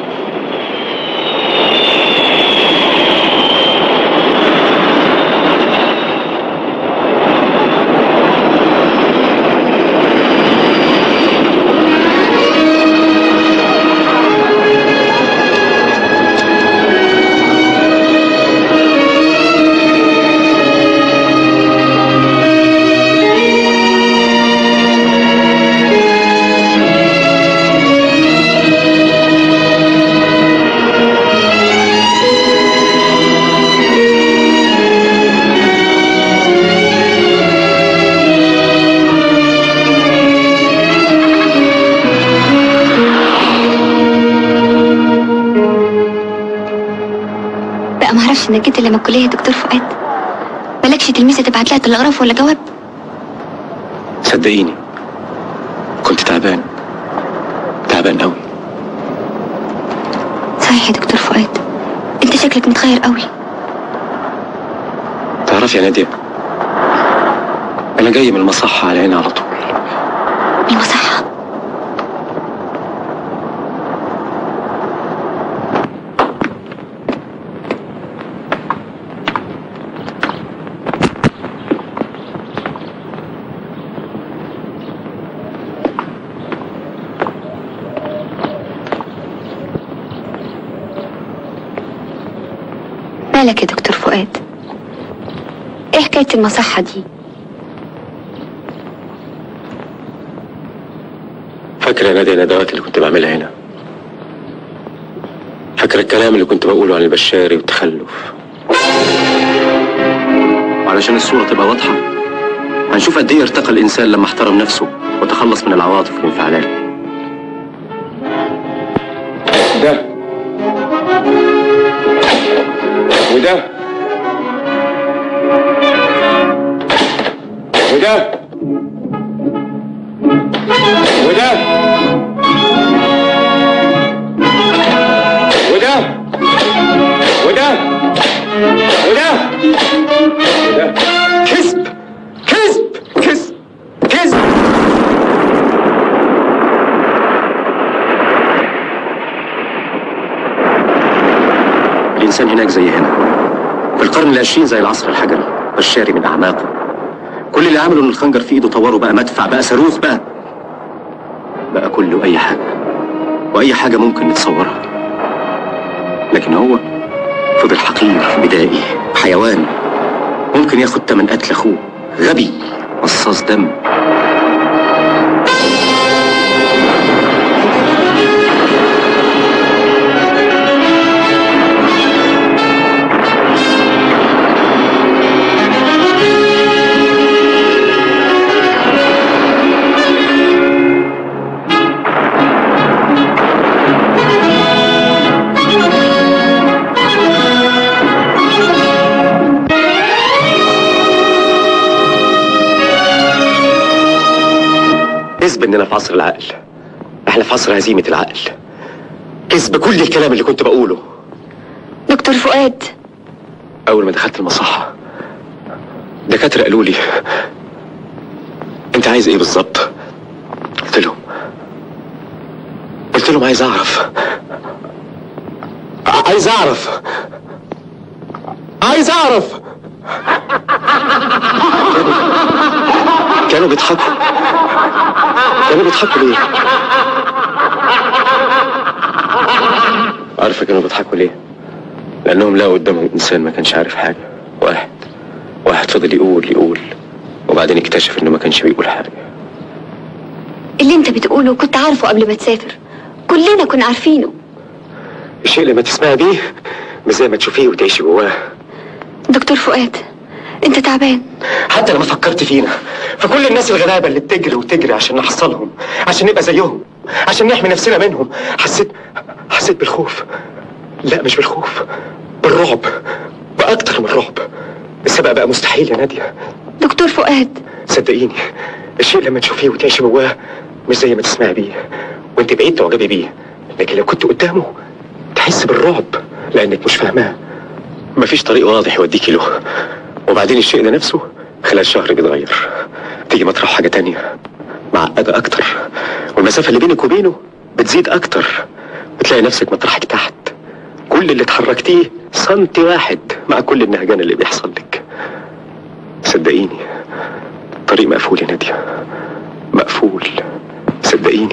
بقى ما اعرفش انك جيت لما الكليه يا دكتور فؤاد مالكش تلميذه تبعت لها تلغراف ولا جواب صدقيني كنت تعبان تعبان قوي صحيح يا دكتور فؤاد انت شكلك متغير قوي تعرفي يا نادية أنا جاي من المصحة على هنا على طول المصحه مالك يا دكتور فؤاد ايه حكاية المصحة دي فاكر يا نادية الادوات اللي كنت بعملها هنا فاكر الكلام اللي كنت بقوله عن البشاري والتخلف وعلشان الصورة تبقى واضحة هنشوف قد ايه ارتقى الانسان لما احترم نفسه وتخلص من العواطف والانفعالات ده وده وده وده وده وده وده وده كذب كذب كذب كذب الانسان هناك زي هنا في القرن العشرين زي العصر الحجري بشاري من اعماقه كل اللي عمله ان الخنجر في ايده طوره بقى مدفع بقى صاروخ بقى بقى كله اي حاجه واي حاجه ممكن نتصورها لكن هو فضل حقير بدائي حيوان ممكن ياخد تمن قتل اخوه غبي مصاص دم كذب اننا في عصر العقل احنا في عصر هزيمه العقل كذب كل الكلام اللي كنت بقوله دكتور فؤاد اول ما دخلت المصحه دكاتره قالوا لي انت عايز ايه بالظبط قلت لهم قلت لهم عايز اعرف عايز اعرف عايز اعرف كانوا كانوا بيضحكوا كانوا بيضحكوا ليه عارفه كانوا بيضحكوا ليه لانهم لقوا قدامهم انسان ما كانش عارف حاجه واحد واحد فضل يقول يقول وبعدين اكتشف انه ما كانش بيقول حاجه اللي انت بتقوله كنت عارفه قبل ما تسافر كلنا كنا عارفينه الشيء لما تسمعي بيه مش زي ما تشوفيه وتعيشي جواه دكتور فؤاد انت تعبان حتى لما فكرت فينا في كل الناس الغلابه اللي بتجري وتجري عشان نحصلهم عشان نبقى زيهم عشان نحمي نفسنا منهم حسيت حسيت بالخوف لا مش بالخوف بالرعب باكتر من رعب السبق بقى مستحيل يا ناديه دكتور فؤاد صدقيني الشيء لما تشوفيه وتعيشي جواه مش زي ما تسمعي بيه وانت بعيد تعجبي بيه لكن لو كنت قدامه تحس بالرعب لانك مش فاهماه مفيش طريق واضح يوديكي له وبعدين الشيء ده نفسه خلال شهر بيتغير تيجي مطرح حاجة تانية معقدة أكتر والمسافة اللي بينك وبينه بتزيد أكتر بتلاقي نفسك مطرحك تحت كل اللي اتحركتيه سنتي واحد مع كل النهجان اللي بيحصل لك صدقيني طريق مقفول يا نادية مقفول صدقيني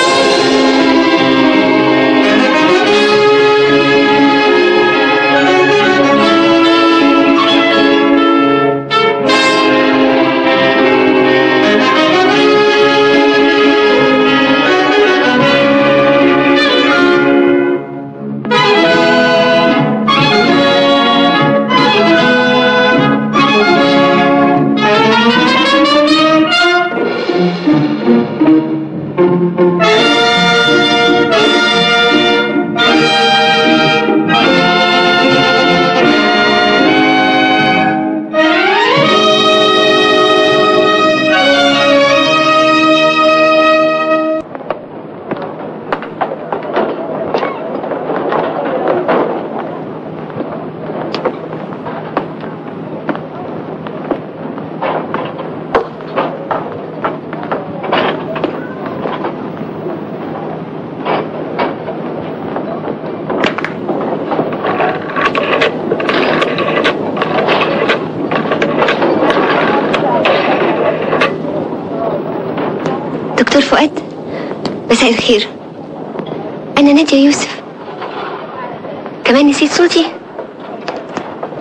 دكتور فؤاد مساء الخير أنا نادية يوسف كمان نسيت صوتي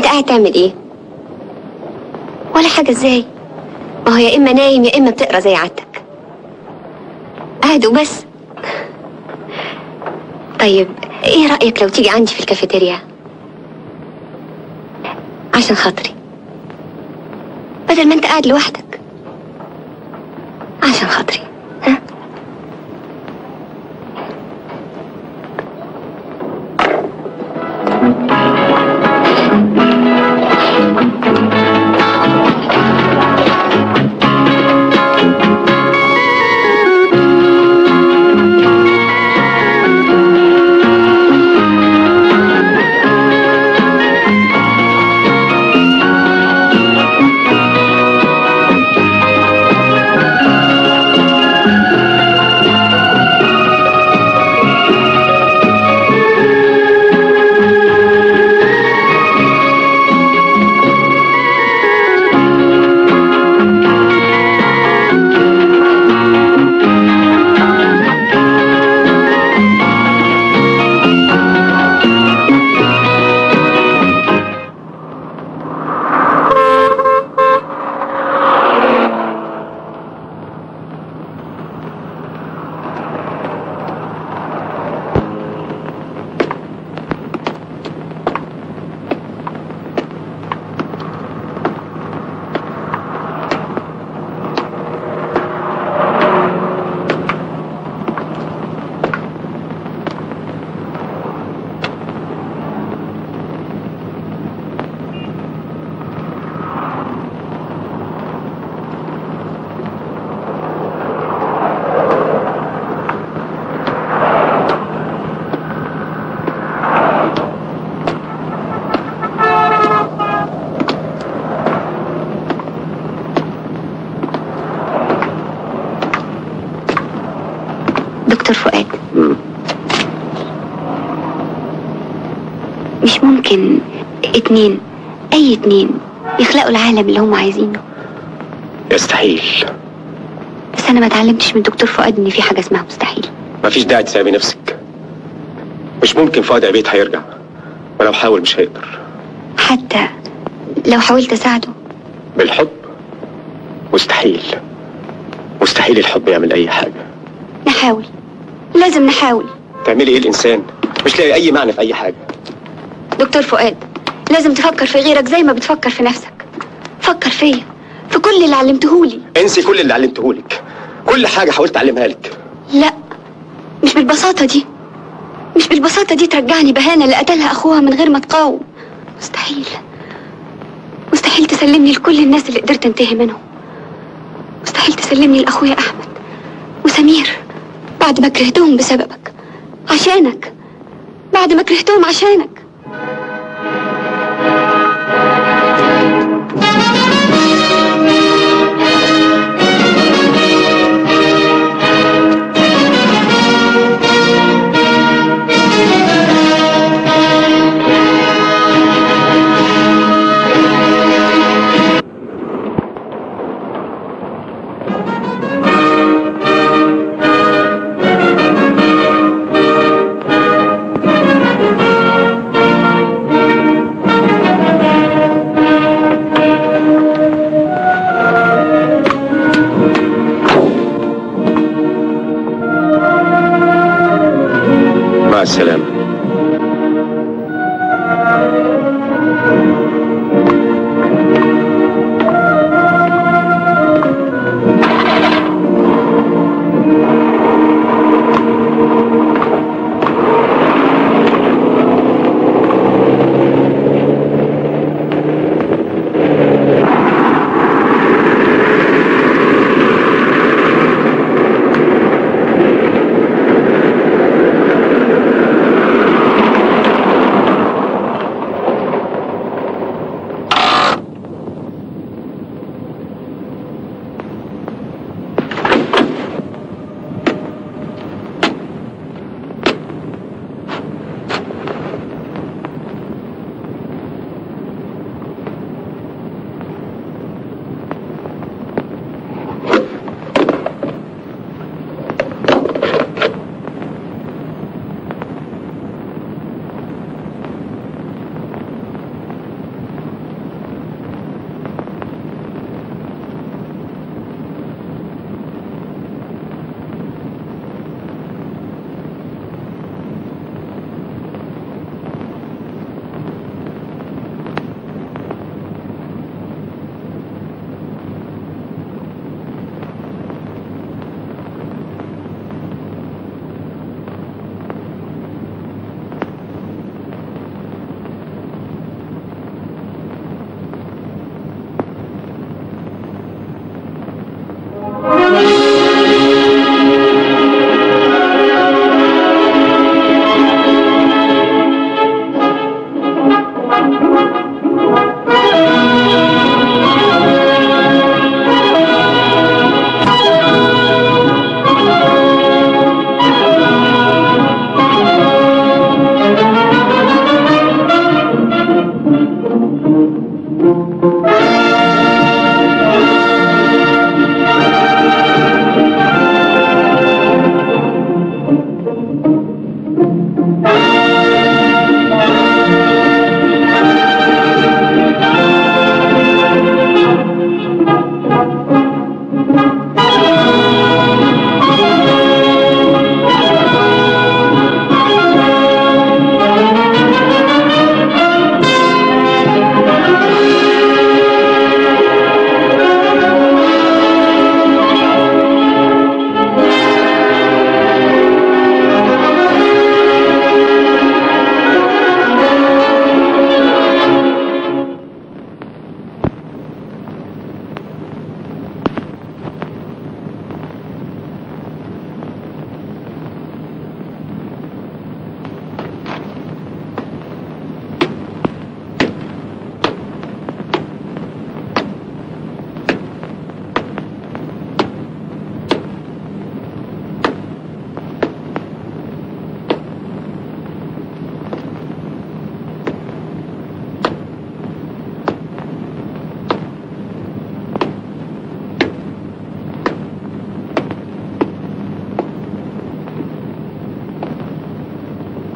انت قاعد تعمل ايه ولا حاجة ازاي ما هو يا اما نايم يا اما بتقرا زي عادتك قاعد وبس طيب ايه رأيك لو تيجي عندي في الكافيتيريا عشان خاطري بدل ما انت قاعد لوحدك عشان خاطري ها دكتور فؤاد مش ممكن اتنين اي اتنين يخلقوا العالم اللي هم عايزينه يستحيل بس انا ما اتعلمتش من دكتور فؤاد ان في حاجه اسمها مستحيل مفيش داعي تساوي نفسك مش ممكن فؤاد عبيد هيرجع ولو حاول مش هيقدر حتى لو حاولت اساعده بالحب مستحيل مستحيل الحب يعمل اي حاجه نحاول لازم نحاول تعملي ايه الانسان مش لاقي اي معنى في اي حاجه دكتور فؤاد لازم تفكر في غيرك زي ما بتفكر في نفسك فكر فيا في كل اللي علمتهولي انسي كل اللي علمتهولك كل حاجه حاولت اعلمها لك لا مش بالبساطة دي مش بالبساطة دي ترجعني بهانة اللي قتلها أخوها من غير ما تقاوم مستحيل مستحيل تسلمني لكل الناس اللي قدرت انتهي منهم مستحيل تسلمني لأخويا أحمد وسمير بعد ما كرهتهم بسببك عشانك بعد ما كرهتهم عشانك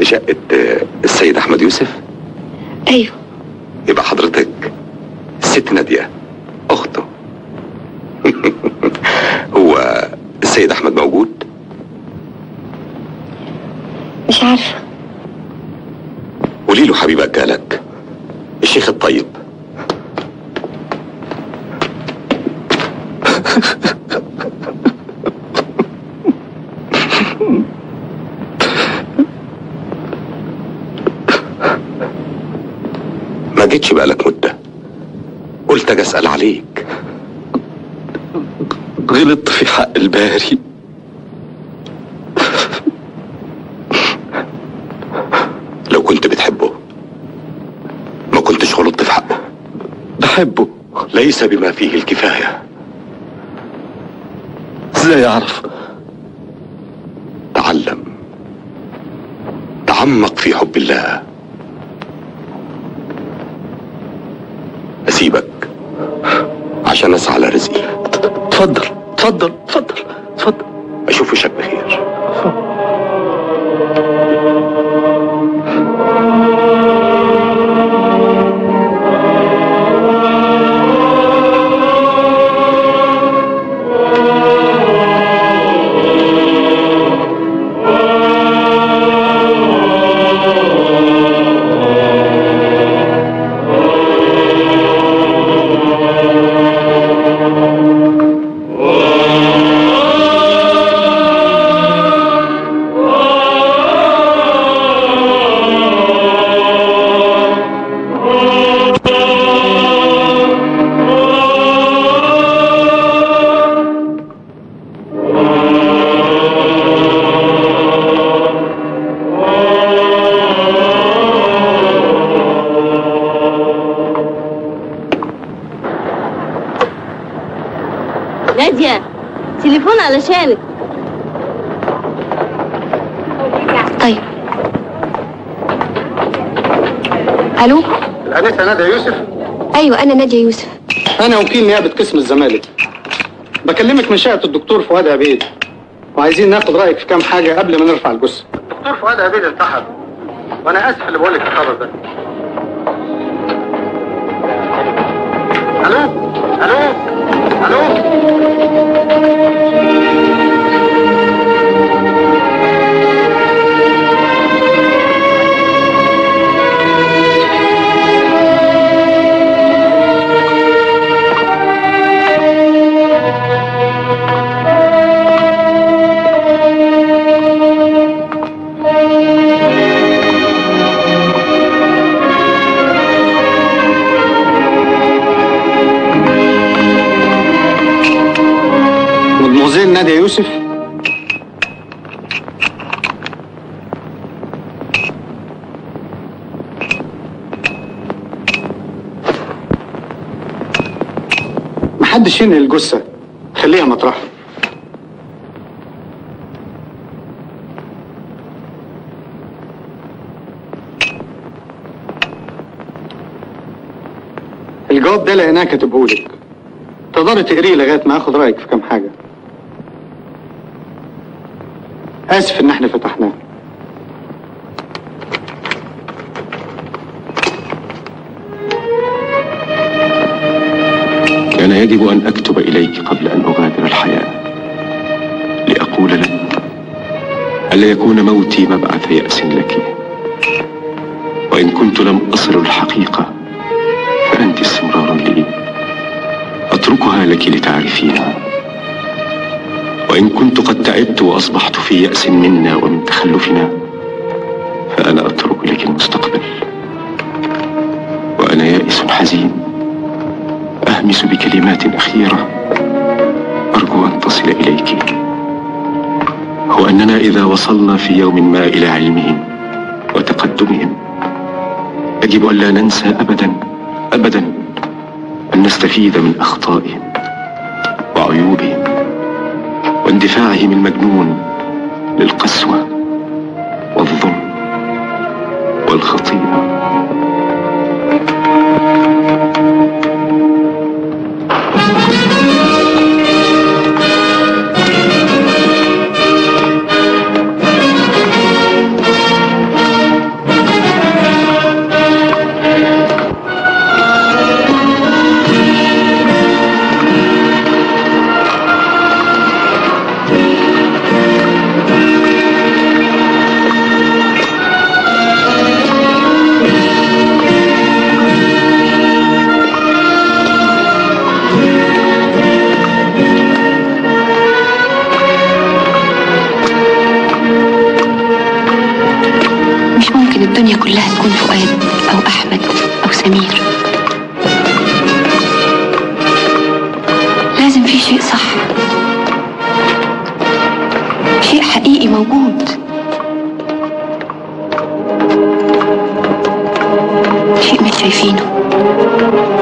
شقة آه، السيد أحمد يوسف ايوه يبقى حضرتك الست نادية أخته هو السيد أحمد موجود مش عارفه قولي له حبيبك جالك الشيخ الطيب ما جيتش بقالك مدة قلت اجي اسأل عليك غلطت في حق الباري لو كنت بتحبه ما كنتش غلطت في حقه بحبه ليس بما فيه الكفاية ازاي اعرف تعلم تعمق في حب الله اسيبك عشان اسعى على رزقي اتفضل اتفضل اتفضل اتفضل اشوف وشك بخير نادية تليفون علشانك طيب الو الأنسة نادية يوسف ايوه انا ناديه يوسف أنا وكيل نيابة قسم الزمالك بكلمك من شقة الدكتور فؤاد عبيد وعايزين ناخد رأيك في كام حاجة قبل ما نرفع الجثة الدكتور فؤاد عبيد انتحر وأنا آسف اللي بقول لك الخبر ده ألو ألو ألو مدموزيل نادية يوسف محدش ينقل الجثة خليها مطرحها الجواب ده لقيناه كاتبهولك تقدري تقريه لغاية ما اخد رأيك في كام حاجة آسف إن احنا فتحناه كان يجب أن أكتب إليك قبل أن أغادر الحياة لأقول لك ألا يكون موتي مبعث يأس لك وإن كنت لم أصل الحقيقة فأنت استمرار لي أتركها لك لتعرفينها وإن كنت قد تعبت وأصبحت في يأس منا ومن تخلفنا فأنا أترك لك المستقبل وأنا يائس حزين أهمس بكلمات أخيرة أرجو أن تصل إليك هو أننا إذا وصلنا في يوم ما إلى علمهم وتقدمهم يجب أن لا ننسى أبدا أبدا أن نستفيد من أخطائهم وعيوبهم واندفاعهم المجنون للقسوة والظلم والخطيئة ممكن الدنيا كلها تكون فؤاد أو أحمد أو سمير لازم في شيء صح شيء حقيقي موجود شيء مش شايفينه